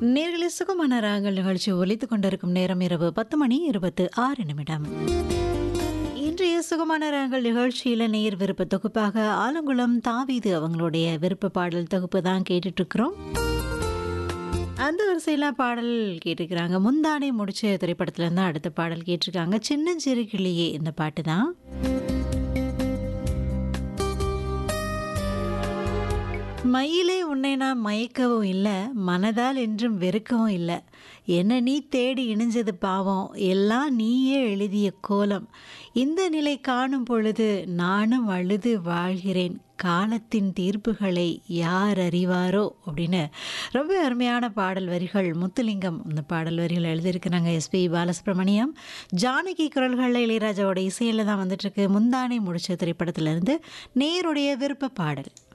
நேர்களை சுகமான ராகங்கள் நிகழ்ச்சி ஒலித்துக் கொண்டிருக்கும் நேரம் இரவு பத்து மணி இருபத்து ஆறு நிமிடம் இன்றைய சுகமான ராகங்கள் நிகழ்ச்சியில் நேர் விருப்ப தொகுப்பாக ஆலங்குளம் தாவீது அவங்களுடைய விருப்ப பாடல் தொகுப்பு தான் கேட்டுட்டு இருக்கிறோம் அந்த வரிசையில் பாடல் கேட்டிருக்கிறாங்க முந்தானை முடிச்ச திரைப்படத்துல இருந்து அடுத்த பாடல் கேட்டிருக்காங்க சின்னஞ்சிறு கிளியே இந்த பாட்டு தான் மயிலே உன்னை நான் மயக்கவும் இல்லை மனதால் என்றும் வெறுக்கவும் இல்லை என்ன நீ தேடி இணைஞ்சது பாவம் எல்லாம் நீயே எழுதிய கோலம் இந்த நிலை காணும் பொழுது நானும் அழுது வாழ்கிறேன் காலத்தின் தீர்ப்புகளை யார் அறிவாரோ அப்படின்னு ரொம்ப அருமையான பாடல் வரிகள் முத்துலிங்கம் இந்த பாடல் வரிகள் எழுதியிருக்கிறாங்க எஸ்பி பாலசுப்ரமணியம் ஜானகி குரல்களில் இளையராஜாவோட இசையில் தான் வந்துட்டுருக்கு முந்தானை முடிச்ச திரைப்படத்திலிருந்து நேருடைய விருப்ப பாடல்